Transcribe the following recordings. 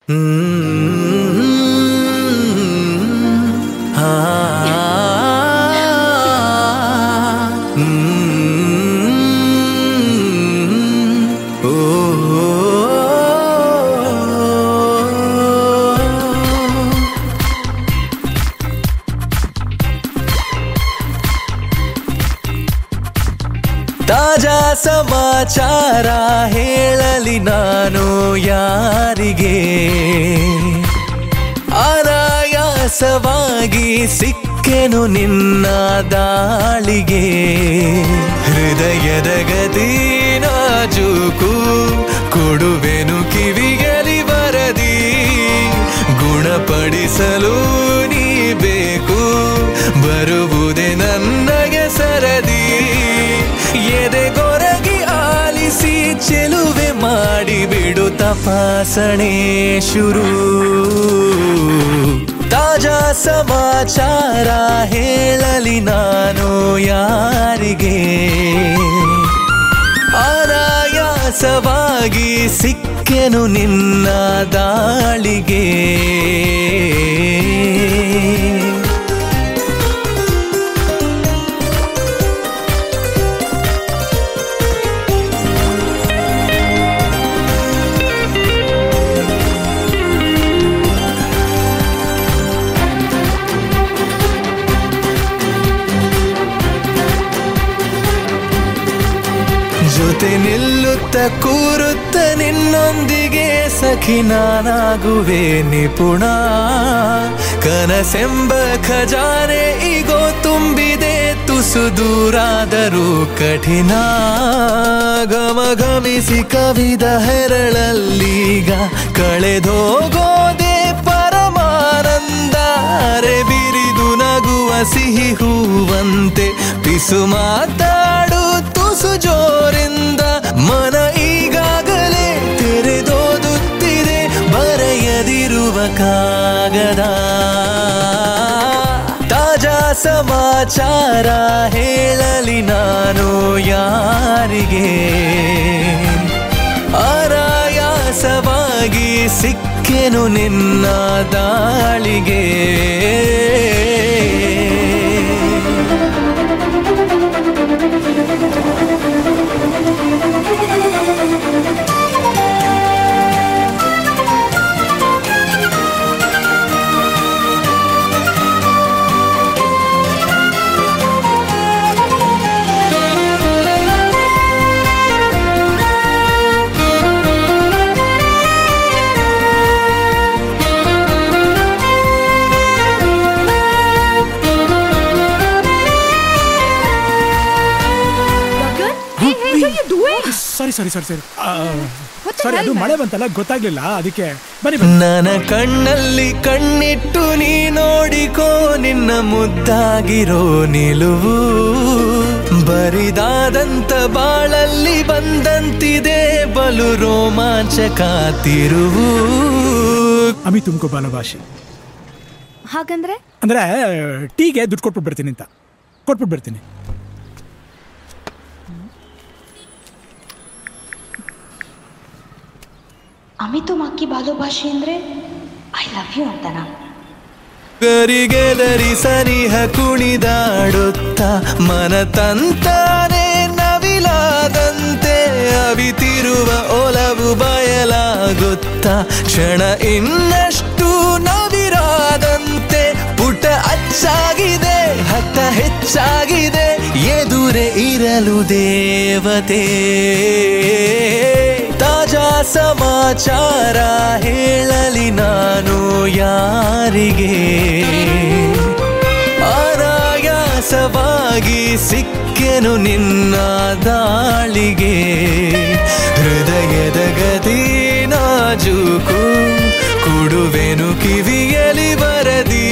ತಾಜಾ ಸಮಾಚಾರ ಹೇಳಲಿ ನಾನು ಯಾರಿಗೆ ಅನಾಯಾಸವಾಗಿ ಸಿಕ್ಕೆನು ನಿನ್ನ ದಾಳಿಗೆ ಹೃದಯದ ಗತಿ ನಾಜೂಕು ಕೊಡುವೆನು ಕಿವಿಗಲಿ ಬರದಿ ಗುಣಪಡಿಸಲು ನೀ ಬೇಕು ಬರುವುದೇ ನನಗೆ ಸರದಿ ಎದೆಗೊರಗಿ ಆಲಿಸಿ ಚೆಲುವೆ ಮಾಡಿ ಬಿಡು ತಪಾಸಣೆ ಶುರು ತಾಜಾ ಸಮಾಚಾರ ಹೇಳಲಿ ನಾನು ಯಾರಿಗೆ ಅನಾಯಾಸವಾಗಿ ಸಿಕ್ಕೆನು ನಿನ್ನ ದಾಳಿಗೆ ಜೊತೆ ನಿಲ್ಲುತ್ತ ಕೂರುತ್ತ ನಿನ್ನೊಂದಿಗೆ ಸಖಿ ನಾನಾಗುವೆ ನಿಪುಣ ಕನಸೆಂಬ ಖಜಾನೆ ಈಗೋ ತುಂಬಿದೆ ತುಸು ದೂರಾದರೂ ಕಠಿಣ ಘಮ ಘಮಿಸಿ ಕವಿದ ಹೆರಳಲ್ಲೀಗ ಕಳೆದೋಗೋದೆ ಪರಮಾನಂದ ಅರೆ ಬಿರಿದು ನಗುವ ಸಿಹಿ ಹೂವಂತೆ ಪಿಸು ಮಾತಾಡು ತುಸು ಜೋರಿಂದ ಮನ ಈಗಾಗಲೇ ತೆರೆದೋದುತ್ತಿದೆ ಬರೆಯದಿರುವ ಕಾಗದ ತಾಜಾ ಸಮಾಚಾರ ಹೇಳಲಿ ನಾನು ಯಾರಿಗೆ ಅನಾಯಾಸವಾಗಿ ಸಿಕ್ಕೆನು ನಿನ್ನ ದಾಳಿಗೆ Gagan? Hey, hey, what are you doing? Sorry sorry sorry sorry What the sorry hell, ಅದು man? ಮಳೆ ಬಂತಲ್ಲ ಗೊತ್ತಾಗ್ಲಿಲ್ಲ ಅದಕ್ಕೆ ಬನ್ನಿ ಬನ್ನಿ ನನ್ನ ಕಣ್ಣಲ್ಲಿ ಕಣ್ಣಿಟ್ಟು ನೀ ನೋಡಿಕೋ ನಿನ್ನ ಮುದ್ದಾಗಿರೋ ನಿಲುವು ಬರಿದಾದಂತ ಬಾಳಲ್ಲಿ ಬಂದಂತಿದೆ ಬಲು ರೋಮಾಂಚಕ ತಿರುವು ಅಮಿ ತುಮಕೋ ಬಾಲಭಾಷೆ ಹಾಗಂದ್ರೆ ಅಂದ್ರೆ ಟೀಗೆ ದುಡ್ಡು ಕೊಟ್ಬಿಟ್ಟು ಬರ್ತೀನಿ ಅಂತ ಕೊಟ್ಬಿಟ್ಟು ಬರ್ತೀನಿ ಅಮಿತು ಮಕ್ಕಿ ಭಾಷೆ ಅಂದ್ರೆ ಐ ಲವ್ ಯು ಅಂತನಾ ಗರಿಗೆ ಧರಿ ಸನಿಹ ಕುಣಿದಾಡುತ್ತ ಮನ ತಂತಾನೆ ನವಿಲಾದಂತೆ ಅವಿತಿರುವ ಒಲವು ಬಯಲಾಗುತ್ತ ಕ್ಷಣ ಇನ್ನಷ್ಟು ನವಿರಾದಂತೆ ಪುಟ ಅಚ್ಚಾಗಿದೆ ಹಠ ಹೆಚ್ಚಾಗಿದೆ ಎದುರೆ ಇರಲು ದೇವತೆ ತಾಜಾ ಸಮಾಚಾರ ಹೇಳಲಿ ನಾನು ಯಾರಿಗೆ ಅನಾಯಾಸವಾಗಿ ಸಿಕ್ಕೆನು ನಿನ್ನ ದಾಳಿಗೆ ಹೃದಯದ ಗತಿ ನಾಜೂಕು ಕೊಡುವೆನು ಕಿವಿಯಲಿ ಬರದಿ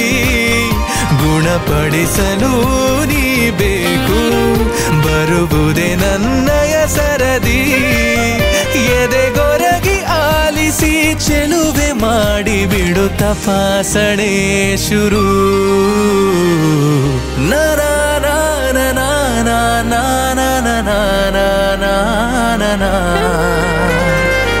ಗುಣಪಡಿಸಲು ನೀ ಬೇಕು ಬರುವುದೇ ನನ್ನಯ ಸರದಿ ಎದೆಗೊರಗಿ ಆಲಿಸಿ ಚೆಲುವೆ ಮಾಡಿ ಬಿಡು ತಪಾಸಣೆ ಶುರು ನರ ನಾನ ನಾನ ನಾನ ನಾನ ನಾನ